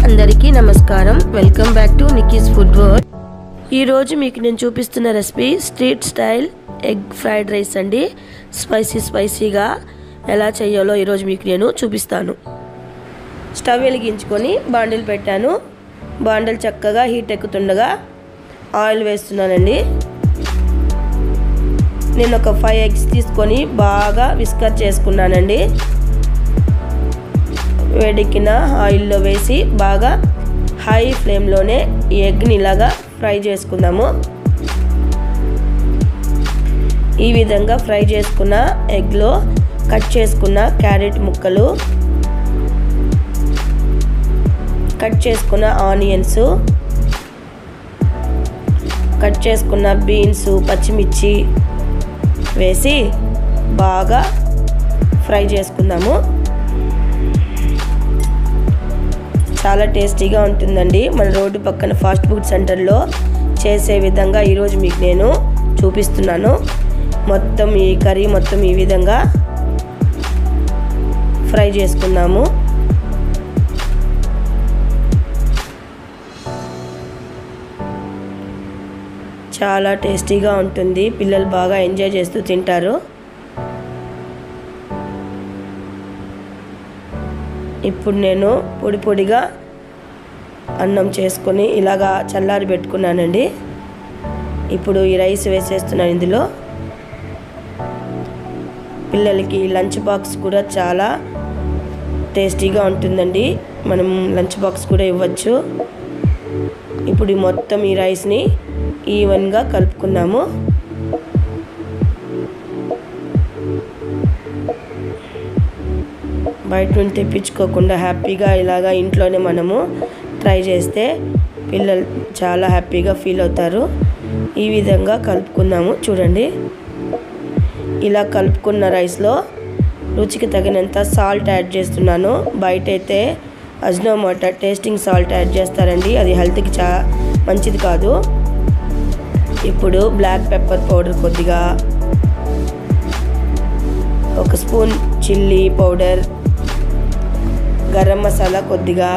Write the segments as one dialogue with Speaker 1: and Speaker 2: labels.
Speaker 1: అందరికీ నమస్కారం welcome back to Nikki's food world ఈరోజు మీకు నేను చూపిస్తున్న recipe street style egg fried rice అండి స్పైసీ స్పైసీగా ఎలా చేయాలో ఈరోజు మీకు నేను చూపిస్తాను స్టవ్ వెలిగించుకొని బాండిల్ పెట్టాను బాండిల్ చక్కగా హీట్ ఎక్కుతుండగా ఆయిల్ వేస్తున్నానండి నేను ఒక ఫైవ్ ఎగ్స్ తీసుకొని బాగా విస్కర్ చేసుకున్నానండి వేడెక్కిన ఆయిల్లో వేసి బాగా హై ఫ్లేమ్లోనే ఈ ఎగ్ని ఇలాగా ఫ్రై చేసుకుందాము ఈ విధంగా ఫ్రై చేసుకున్న ఎగ్లో కట్ చేసుకున్న క్యారెట్ ముక్కలు కట్ చేసుకున్న ఆనియన్స్ కట్ చేసుకున్న బీన్స్ పచ్చిమిర్చి వేసి బాగా ఫ్రై చేసుకుందాము చాలా టేస్టీగా ఉంటుందండి మన రోడ్డు పక్కన ఫాస్ట్ ఫుడ్ సెంటర్లో చేసే విధంగా ఈరోజు మీకు నేను చూపిస్తున్నాను మొత్తం ఈ కర్రీ మొత్తం ఈ విధంగా ఫ్రై చేసుకున్నాము చాలా టేస్టీగా ఉంటుంది పిల్లలు బాగా ఎంజాయ్ చేస్తూ తింటారు ఇప్పుడు నేను పొడి పొడిగా అన్నం చేసుకొని ఇలాగా చల్లారి పెట్టుకున్నానండి ఇప్పుడు ఈ రైస్ వేసేస్తున్నాను ఇందులో పిల్లలకి లంచ్ బాక్స్ కూడా చాలా టేస్టీగా ఉంటుందండి మనం లంచ్ బాక్స్ కూడా ఇవ్వచ్చు ఇప్పుడు మొత్తం ఈ రైస్ని ఈవెన్గా కలుపుకున్నాము బయట నుండి తెప్పించుకోకుండా హ్యాపీగా ఇలాగా ఇంట్లోనే మనము ట్రై చేస్తే పిల్లలు చాలా హ్యాపీగా ఫీల్ అవుతారు ఈ విధంగా కలుపుకుందాము చూడండి ఇలా కలుపుకున్న రైస్లో రుచికి తగినంత సాల్ట్ యాడ్ చేస్తున్నాను బయట అయితే అజ్నోమోటా టేస్టింగ్ సాల్ట్ యాడ్ చేస్తారండి అది హెల్త్కి చా మంచిది కాదు ఇప్పుడు బ్లాక్ పెప్పర్ పౌడర్ కొద్దిగా ఒక spoon chilli powder garam masala కొద్దిగా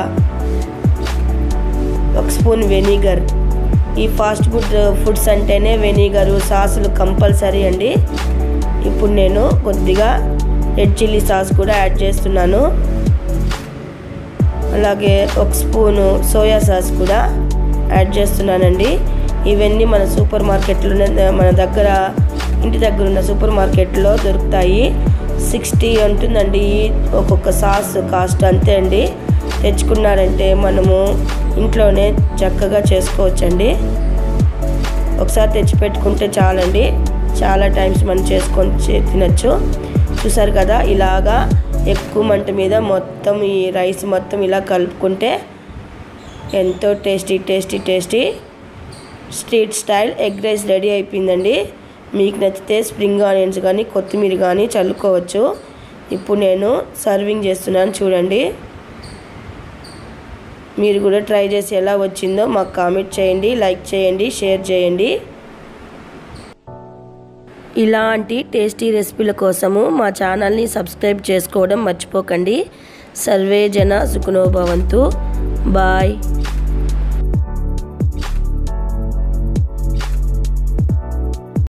Speaker 1: ఒక స్పూన్ వెనిగర్ ఈ ఫాస్ట్ ఫుడ్ ఫుడ్స్ అంటేనే వెనిగరు సాసులు కంపల్సరీ అండి ఇప్పుడు నేను కొద్దిగా రెడ్ చిల్లీ సాస్ కూడా యాడ్ చేస్తున్నాను అలాగే ఒక స్పూను సోయా సాస్ కూడా యాడ్ చేస్తున్నానండి ఇవన్నీ మన సూపర్ మార్కెట్లో మన దగ్గర ఇంటి దగ్గర ఉన్న సూపర్ మార్కెట్లో దొరుకుతాయి సిక్స్టీ ఉంటుందండి ఒక్కొక్క సాస్ కాస్ట్ అంతే అండి తెచ్చుకున్నారంటే మనము ఇంట్లోనే చక్కగా చేసుకోవచ్చండి ఒకసారి తెచ్చి పెట్టుకుంటే చాలండి చాలా టైమ్స్ మనం చేసుకొని తినచ్చు చూసారు కదా ఇలాగా ఎక్కువ మంట మీద మొత్తం ఈ రైస్ మొత్తం ఇలా కలుపుకుంటే ఎంతో tasty tasty tasty street style egg rice ready అయిపోయిందండి మీకు నచ్చితే స్ప్రింగ్ ఆనియన్స్ కానీ కొత్తిమీర కానీ చల్లుకోవచ్చు ఇప్పుడు నేను సర్వింగ్ చేస్తున్నాను చూడండి మీరు కూడా ట్రై చేసి ఎలా వచ్చిందో మాకు కామెంట్ చేయండి లైక్ చేయండి షేర్ చేయండి ఇలాంటి టేస్టీ రెసిపీల కోసము మా ఛానల్ని సబ్స్క్రైబ్ చేసుకోవడం మర్చిపోకండి సర్వే జన సుఖనోభవంతు బాయ్